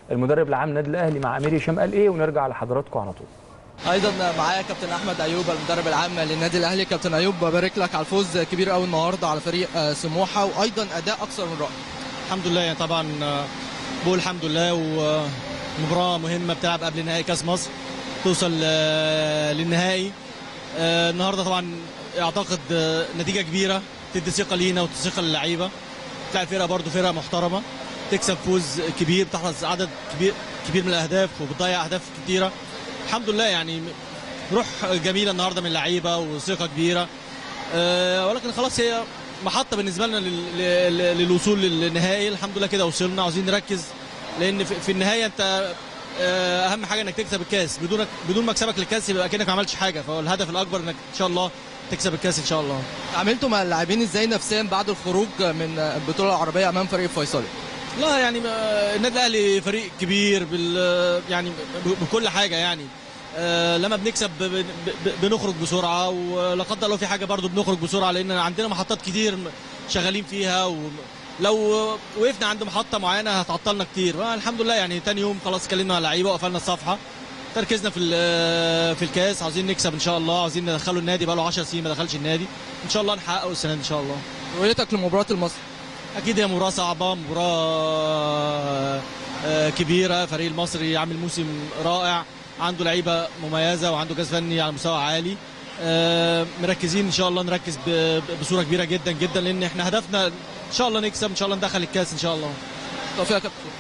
المدرب العام النادي الاهلي مع امير هشام قال ايه ونرجع لحضراتكم على طول ايضا معايا كابتن احمد ايوب المدرب العام للنادي الاهلي كابتن ايوب ببارك لك على الفوز كبير قوي النهارده على فريق آه، سموحه وايضا اداء اكثر من رائع الحمد لله يعني طبعا آه، بقول الحمد لله ومباراة مهمة بتلعب قبل نهائي كأس مصر توصل آه، للنهائي آه، النهارده طبعا اعتقد آه، نتيجة كبيرة تدي ثقة لينا وتدي ثقة للعيبة تلعب فرقة برضه فرقة محترمة تكسب فوز كبير بتحرز عدد كبير كبير من الأهداف وبتضيع أهداف كتيرة الحمد لله يعني روح جميلة النهارده من اللعيبة وثقة كبيرة آه، ولكن خلاص هي محطه بالنسبه لنا لل- لل- للوصول للنهائي الحمد لله كده وصلنا عاوزين نركز لان في في النهايه انت آه، اهم حاجه انك تكسب الكاس بدون بدون مكسبك للكاس يبقى كانك ما عملتش حاجه فهو الهدف الاكبر انك ان شاء الله تكسب الكاس ان شاء الله عملتوا مع اللاعبين ازاي نفسيا بعد الخروج من البطوله العربيه امام فريق فيصلي لا يعني ما- النادي الاهلي فريق كبير بال يعني ب- بكل حاجه يعني آه، لما بنكسب ب- ب- ب- بنخرج بسرعه ولا قدر الله في حاجه برضو بنخرج بسرعه لان عندنا محطات كتير شغالين فيها ولو وقفنا عند محطه معينه هتعطلنا كتير الحمد لله يعني تاني يوم خلاص اتكلمنا مع اللعيبه وقفلنا الصفحه تركيزنا في ال- في الكاس عاوزين نكسب ان شاء الله عاوزين ندخله النادي بقى له 10 سنين ما دخلش النادي ان شاء الله نحققه السنه دي ان شاء الله رؤيتك لمباراه المصري اكيد هي مباراه صعبه مباراه آه، كبيره فريق المصري عامل موسم رائع عنده لعيبه مميزه وعنده جهاز فني على مستوى عالي آه، مركزين ان شاء الله نركز ب- بصوره كبيره جدا جدا لان احنا هدفنا ان شاء الله نكسب ان شاء الله ندخل الكاس ان شاء الله توفيق يا كابتن